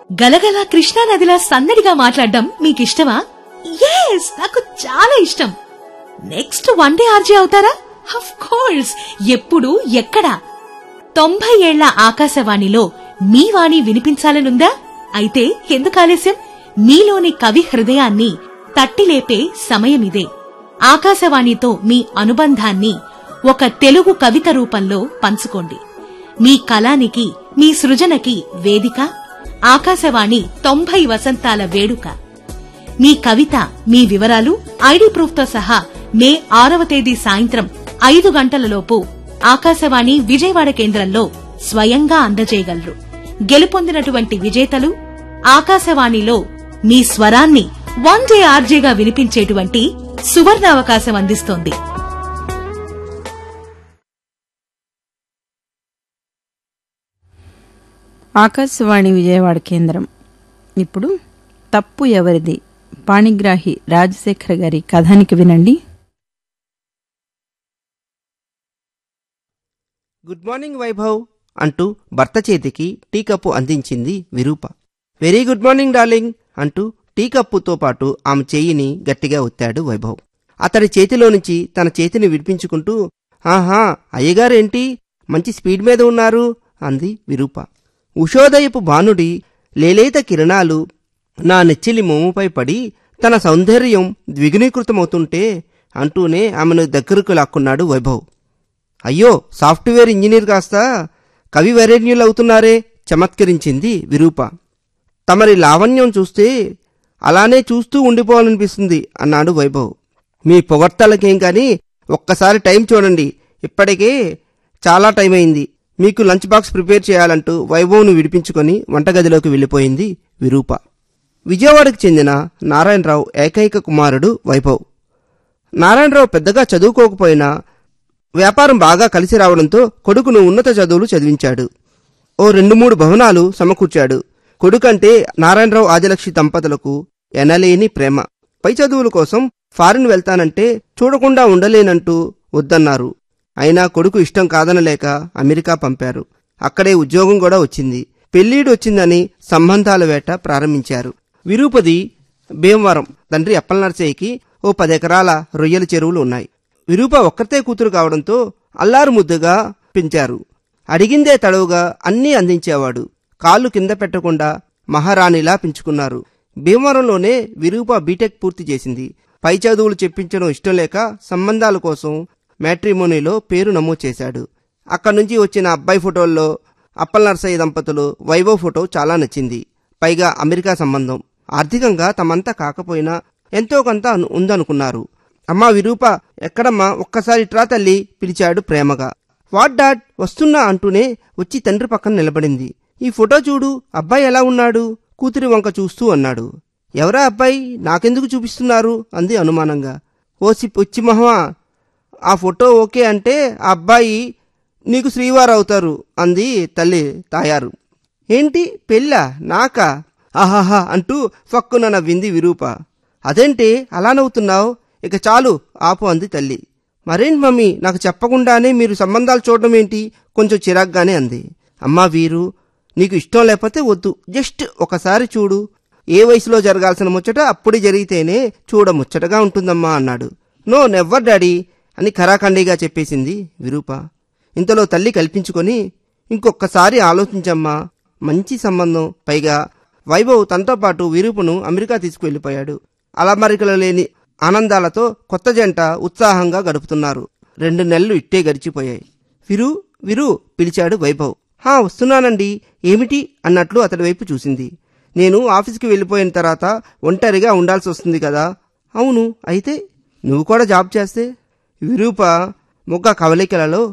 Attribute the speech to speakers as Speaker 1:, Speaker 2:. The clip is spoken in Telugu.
Speaker 1: గలగల కృష్ణానదిలా సన్నడిగా మాట్లాడడం మీకిష్టమా ఎస్ నాకు చాలా ఇష్టం నెక్స్ట్ వన్ డే ఆర్జే అవుతారా అఫ్ కోర్స్ ఎప్పుడు ఎక్కడ తొంభై ఏళ్ల ఆకాశవాణిలో మీ వాణి వినిపించాలనుందా అయితే ఎందుకు ఆలస్యం మీలోని కవి హృదయాన్ని తట్టిలేపే సమయమిదే ఆకాశవాణితో మీ అనుబంధాన్ని ఒక తెలుగు కవిత రూపంలో పంచుకోండి మీ కళానికి మీ సృజనకి వేదిక ఆకాశవాణి తొంభై వసంతాల వేడుక మీ కవిత మీ వివరాలు ఐడి ప్రూఫ్తో సహా మే ఆరవ తేదీ సాయంత్రం ఐదు గంటలలోపు ఆకాశవాణి విజయవాడ కేంద్రంలో స్వయంగా అందజేయగలరు గెలుపొందినటువంటి విజేతలు ఆకాశవాణిలో మీ స్వరాన్ని వన్ డే ఆర్జేగా వినిపించేటువంటి సువర్ణ అవకాశం అందిస్తోంది
Speaker 2: ఆకాశవాణి విజయవాడ కేంద్రం ఇప్పుడు తప్పు ఎవరిది పాణిగ్రాహి రాజశేఖర్ గారి కథానికి వినండి
Speaker 3: గుడ్ మార్నింగ్ వైభవ్ అంటూ భర్త చేతికి టీ కప్పు అందించింది Virupa very good morning darling అంటూ టీ కప్పుతో పాటు ఆమె చేయిని గట్టిగా ఒత్తాడు వైభవ్ అతడి చేతిలో నుంచి తన చేతిని విడిపించుకుంటూ ఆహా అయ్యగారేంటి మంచి స్పీడ్ మీద ఉన్నారు అంది విరూప ఉషోదయపు భానుడి లేలేత కిరణాలు నా నెచ్చిలి మోముపై పడి తన సౌందర్యం ద్విగుణీకృతమవుతుంటే అంటూనే ఆమెను దగ్గరకు లాక్కున్నాడు వైభవ్ అయ్యో సాఫ్ట్వేర్ ఇంజనీర్ కాస్త కవి వరేణ్యులవుతున్నారే చమత్కరించింది విరూప తమరి లావణ్యం చూస్తే అలానే చూస్తూ ఉండిపోవాలనిపిస్తుంది అన్నాడు వైభవ్ మీ పొగడ్తలకేం కానీ ఒక్కసారి టైం చూడండి ఇప్పటికే చాలా టైం అయింది మీకు లంచ్ బాక్స్ ప్రిపేర్ చేయాలంటూ వైభవ్ను విడిపించుకొని వంటగదిలోకి వెళ్ళిపోయింది విరూప విజయవాడకు చెందిన నారాయణరావు ఏకైక కుమారుడు వైభవ్ నారాయణరావు పెద్దగా చదువుకోకపోయినా వ్యాపారం బాగా కలిసి రావడంతో కొడుకును ఉన్నత చదువులు చదివించాడు ఓ రెండు మూడు భవనాలు సమకూర్చాడు కొడుకంటే నారాయణరావు ఆదిలక్ష్మి దంపతులకు ఎనలేని ప్రేమ పై చదువుల కోసం ఫారిన్ వెళ్తానంటే చూడకుండా ఉండలేనంటూ వద్దన్నారు అయినా కొడుకు ఇష్టం కాదనలేక అమెరికా పంపారు అక్కడే ఉద్యోగం కూడా వచ్చింది పెళ్ళీడు వచ్చిందని సంబంధాల వేట ప్రారంభించారు విరూపది భీమవరం తండ్రి అప్పలనర్సయ్యకి ఓ పదెకరాల రొయ్యల చెరువులు ఉన్నాయి విరూప ఒక్కతే కూతురు కావడంతో అల్లారు ముద్దుగా పెంచారు అడిగిందే తడవుగా అన్నీ అందించేవాడు కాళ్ళు కింద పెట్టకుండా మహారాణిలా పెంచుకున్నారు భీమవరంలోనే విరూప బీటెక్ పూర్తి చేసింది పై చదువులు చెప్పించడం ఇష్టం లేక సంబంధాల కోసం మ్యాట్రిమోనీలో పేరు నమోదు చేశాడు అక్కడి నుంచి వచ్చిన అబ్బాయి ఫోటోల్లో అప్పలనర్సయ్య దంపతులు వైభవ్ ఫోటో చాలా నచ్చింది పైగా అమెరికా సంబంధం ఆర్థికంగా తమంతా కాకపోయినా ఎంతో కొంత అను- ఉందనుకున్నారు అమ్మా విరూప ఎక్కడమ్మా ఒక్కసారి ట్రా తల్లి పిలిచాడు ప్రేమగా వాట్ డాడ్ వస్తున్నా అంటూనే వచ్చి తండ్రి పక్కన నిలబడింది ఈ ఫోటో చూడు అబ్బాయి ఎలా ఉన్నాడు కూతురి వంక చూస్తూ అన్నాడు ఎవరా అబ్బాయి నాకెందుకు చూపిస్తున్నారు అంది అనుమానంగా ఓసి పొచ్చి మహమా ఆ ఫోటో ఓకే అంటే ఆ అబ్బాయి నీకు శ్రీవారు అవుతారు అంది తల్లి తాయారు ఏంటి పెళ్ళా నాకా ఆహాహా అంటూ ఫక్కున నవ్వింది విరూప అదేంటి అలా నవ్వుతున్నావు ఇక చాలు ఆపు అంది తల్లి మరేంటి మమ్మీ నాకు చెప్పకుండానే మీరు సంబంధాలు చూడడం ఏంటి కొంచెం చిరాగ్గానే అంది అమ్మా వీరు నీకు ఇష్టం లేకపోతే వద్దు జస్ట్ ఒకసారి చూడు ఏ వయసులో జరగాల్సిన ముచ్చట అప్పుడే జరిగితేనే చూడ ముచ్చటగా ఉంటుందమ్మా అన్నాడు నో నెవ్వర్ డాడీ అని ఖరాఖండిగా చెప్పేసింది విరూప ఇంతలో తల్లి కల్పించుకొని ఇంకొక్కసారి ఆలోచించమ్మా మంచి సంబంధం పైగా వైభవ్ తనతో పాటు విరూపును అమెరికా తీసుకువెళ్ళిపోయాడు అలమరికలు లేని ఆనందాలతో కొత్త జంట ఉత్సాహంగా గడుపుతున్నారు రెండు నెలలు ఇట్టే గడిచిపోయాయి విరు విరు పిలిచాడు వైభవ్ హా వస్తున్నానండి ఏమిటి అన్నట్లు అతడి వైపు చూసింది నేను ఆఫీస్కి వెళ్ళిపోయిన తర్వాత ఒంటరిగా ఉండాల్సి వస్తుంది కదా అవును అయితే నువ్వు కూడా జాబ్ చేస్తే విరూప ముఖ కవలికలలో